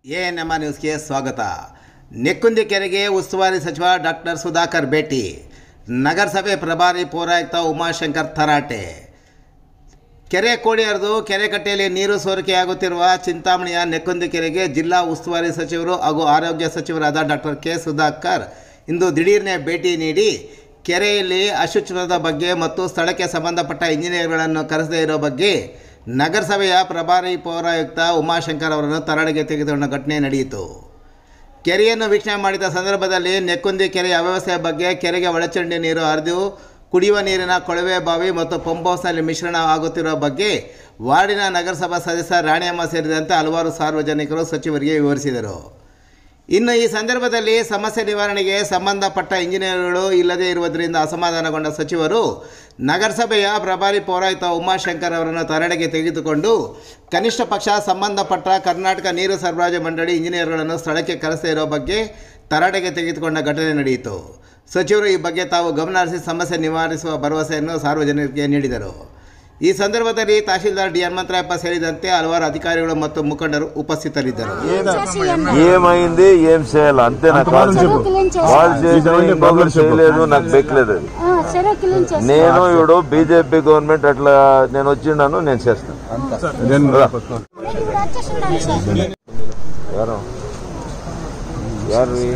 ANM ನ್ಯೂಸ್ಗೆ ಸ್ವಾಗತ ನೆಕ್ಕುಂದಿ ಕೆರೆಗೆ ಉಸ್ತುವಾರಿ ಸಚಿವ ಡಾಕ್ಟರ್ ಸುಧಾಕರ್ ಭೇಟಿ ನಗರಸಭೆ ಪ್ರಭಾರಿ ಪೌರಾಯುಕ್ತ ಉಮಾಶಂಕರ್ ತರಾಟೆ ಕೆರೆ ಕೋಡಿ ಹರಿದು ಕೆರೆಕಟ್ಟೆಯಲ್ಲಿ ನೀರು ಸೋರಿಕೆಯಾಗುತ್ತಿರುವ ಚಿಂತಾಮಣಿಯ ನೆಕ್ಕುಂದಿ ಕೆರೆಗೆ ಜಿಲ್ಲಾ ಉಸ್ತುವಾರಿ ಸಚಿವರು ಹಾಗೂ ಆರೋಗ್ಯ ಸಚಿವರಾದ ಡಾಕ್ಟರ್ ಕೆ ಸುಧಾಕರ್ ಇಂದು ದಿಢೀರ್ನೆ ಭೇಟಿ ನೀಡಿ ಕೆರೆಯಲ್ಲಿ ಅಶುಚಿತ್ವದ ಬಗ್ಗೆ ಮತ್ತು ಸ್ಥಳಕ್ಕೆ ಸಂಬಂಧಪಟ್ಟ ಇಂಜಿನಿಯರ್ಗಳನ್ನು ಕರೆಸದೇ ಇರೋ ಬಗ್ಗೆ ನಗರಸಭೆಯ ಪ್ರಭಾರಿ ಪೌರಾಯುಕ್ತ ಉಮಾಶಂಕರ್ ಅವರನ್ನು ತರಾಟೆಗೆ ತೆಗೆದುಕೊಂಡ ಘಟನೆ ನಡೆಯಿತು ಕೆರೆಯನ್ನು ವೀಕ್ಷಣೆ ಮಾಡಿದ ಸಂದರ್ಭದಲ್ಲಿ ನೆಕ್ಕುಂದಿ ಕೆರೆಯ ಅವ್ಯವಸ್ಥೆಯ ಬಗ್ಗೆ ಕೆರೆಗೆ ಒಳಚರಂಡಿ ನೀರು ಹರಿದು ಕುಡಿಯುವ ನೀರಿನ ಕೊಳವೆ ಬಾವಿ ಮತ್ತು ಪಂಪ್ ಹೌಸ್ನಲ್ಲಿ ಮಿಶ್ರಣ ಆಗುತ್ತಿರುವ ಬಗ್ಗೆ ವಾರ್ಡಿನ ನಗರಸಭಾ ಸದಸ್ಯ ರಾಣಿಯಮ್ಮ ಸೇರಿದಂತೆ ಹಲವಾರು ಸಾರ್ವಜನಿಕರು ಸಚಿವರಿಗೆ ವಿವರಿಸಿದರು ಇನ್ನು ಈ ಸಂದರ್ಭದಲ್ಲಿ ಸಮಸ್ಯೆ ನಿವಾರಣೆಗೆ ಸಂಬಂಧಪಟ್ಟ ಇಂಜಿನಿಯರ್ಗಳು ಇಲ್ಲದೇ ಇರುವುದರಿಂದ ಅಸಮಾಧಾನಗೊಂಡ ಸಚಿವರು ನಗರಸಭೆಯ ಪ್ರಭಾರಿ ಪೌರಾಯುಕ್ತ ಉಮಾಶಂಕರ್ ಅವರನ್ನು ತರಡೆಗೆ ತೆಗೆದುಕೊಂಡು ಕನಿಷ್ಠ ಪಕ್ಷ ಸಂಬಂಧಪಟ್ಟ ಕರ್ನಾಟಕ ನೀರು ಸರಬರಾಜು ಮಂಡಳಿ ಇಂಜಿನಿಯರ್ಗಳನ್ನು ಸ್ಥಳಕ್ಕೆ ಕರೆಸದೇ ಇರೋ ಬಗ್ಗೆ ತರಾಟೆಗೆ ತೆಗೆದುಕೊಂಡ ಘಟನೆ ನಡೆಯಿತು ಸಚಿವರು ಈ ಬಗ್ಗೆ ತಾವು ಗಮನ ಹರಿಸಿ ಸಮಸ್ಯೆ ನಿವಾರಿಸುವ ಭರವಸೆಯನ್ನು ಸಾರ್ವಜನಿಕರಿಗೆ ನೀಡಿದರು ಈ ಸಂದರ್ಭದಲ್ಲಿ ತಹಶೀಲ್ದಾರ್ ಡಿ హనుమంతరాయప్ప సేరిదంతే హలవారు అధికారులు ಮತ್ತು ముಖండరు ఉపస్థితరిದ್ದರು ఏమైంది ఏం చేయాలి అంతే నాకు కాల్ చెప్పు వాళ్ళు చేసిన ఇంకొకరు చేయలేదు నాకు బెక్కలేదు అది సరే క్లీన్ చేసి నేను ఇప్పుడు బీజేపీ గవర్నమెంట్ అట్లా నేను వచ్చిన్నాను నేను చేస్తాను రా. ఇప్పుడు వచ్చేసి ఉండాలి సార్ ಯಾರು ಯಾರು ರೀ?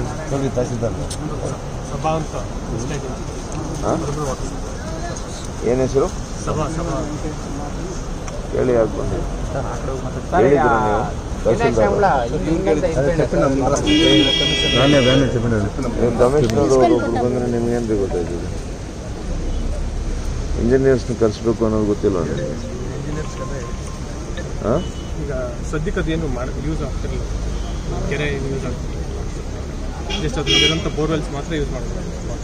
ಹಾ? ಏನ್ ಹೆಸರು ಹೇಳಿ ಯಾಕೆ ಬಂದ್ರಿ ಹೇಳಿದ್ರು ನೀವು ತಹಸೀಲ್ದಾರ್ ನೀವು ಕಮಿಷನರ್ ಅವರು ಒಬ್ರು ಬಂದ್ರೆ ನಿಮ್ಗೇನ್ರಿ ಗೊತ್ತಾಯ್ತದೆ ಇಂಜಿನಿಯರ್ಸ್ನ ಕರೆಸ್ಬೇಕು ಅನ್ನೋದು ಗೊತ್ತಿಲ್ಲ ನಿಮಗೆ ಹಾಂ ಈಗ ಸದ್ಯಕ್ಕೆ ಅದೇನು ಮಾಡಿ ಯೂಸ್ ಆಗ್ತಿರಲಿಲ್ಲ ಕೆರೆ ಏನು ಯೂಸ್ ಆಗ್ತಿಲ್ಲ ಜಸ್ಟ್ ಅದು ಇರೋಂಥ ಬೋರ್ವೆಲ್ಸ್ ಮಾತ್ರ ಯೂಸ್ ಮಾಡ್ತಾರೆ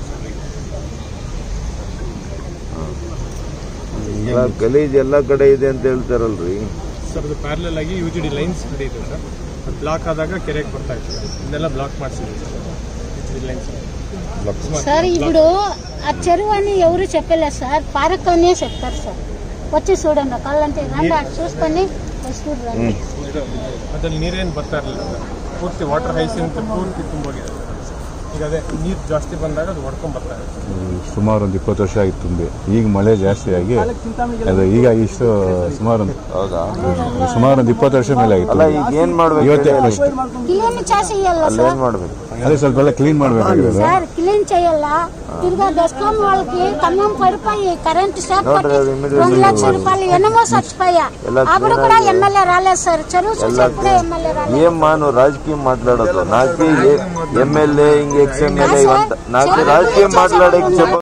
ಎಲ್ಲ ಗಲೀಜ್ ಎಲ್ಲ ಕಡೆ ಇದೆ ಅಂತ ಹೇಳ್ತಾರಲ್ರಿ ಸರ್ ಅದು ಪ್ಯಾರಲಲ್ ಆಗಿ ಯು ಜಿ ಡಿ ಲೈನ್ಸ್ ನಡೆಯಿದೆ ಸರ್ ಅದು ಬ್ಲಾಕ್ ಆದಾಗ ಕೆರೆಗೆ ಬರ್ತಾ ಇತ್ತು ಇದನ್ನೆಲ್ಲ బ్లాక్ ಮಾಡಿಸಿದೆ sir U G D lines sir ఇప్పుడు ఆ చెరువు అని ఎవరు చెప్పలే సార్ పార్క్ అనే చెప్తారు సార్ వచ్చి చూడండి కళ్ళంటే రండి అటు చూసుకొని వచ్చి చూడండి ಅದ್ರಲ್ಲಿ ನೀರೇನು ಬರ್ತಾ ಇರಲಿಲ್ಲ ಸರ್ ಪೂರ್ತಿ ವಾಟರ್ ಹೈಸಿಂತ ಪೂರ್ತಿ ತುಂಬೋಗಿದೆ ಈಗ ಅದೇ ನೀರು ಜಾಸ್ತಿ ಬಂದಾಗ ಅದು ಹೊಡ್ಕೊಂಡ್ ಬರ್ತಾ ಇದೆ ಸುಮಾರು ಒಂದು ಇಪ್ಪತ್ತು ವರ್ಷ ಆಗಿತ್ತು ತುಂಬಿ ಈಗ ಮಳೆ ಜಾಸ್ತಿ ಆಗಿ ಅದು ಈಗ ಇಷ್ಟು ಸುಮಾರು ಒಂದು ಹೌದಾ ಸುಮಾರು ಒಂದು ಇಪ್ಪತ್ತು ವರ್ಷ ಮೇಲೆ ಅಲ್ಲ ಆಗಿತ್ತು ಈಗ ಏನ್ ಮಾಡ್ಬೇಕು ಇವತ್ತೇ ಫಸ್ಟ್ క్లీన్ చేసేయాల ಅಲ್ಲಿ సార్ ಏನ್ ಮಾಡ್ಬೇಕು ಅದೇ ಸ್ವಲ್ಪ ಎಲ್ಲ ಕ್ಲೀನ್ ಮಾಡಬೇಕಾಗಿರೋದು సార్ క్లీన్ చేయాలా తిరిగా దస్కాం వాళ్ళకి కన్నం పడిపోయి కరెంట్ షాక్ ನೋಡ್ರಿ, కొట్టి ಅದು immediate రెండు clean లక్షల ಮಾಡಿ. రూపాయలు ఎన్నమో చచ్చిపోయా ಎಲ್ಲ అప్పుడు clean కూడా ಆಗಿದೆ. ఎమ్మెల్యే రాలేదు సార్ చెరువు ಎಲ್ಲ చూసి ఎప్పుడే ఎమ్మెల్యే రాలేదు ఏమ్మా నువ్వు రాజకీయం మాట్లాడద్దు నాకు ఎమ్మెల్యే ఇంక ఎక్స్ ఎమ్మెల్యే ఇవంతా నాకు రాజకీయం మాట్లాడే చెప్ప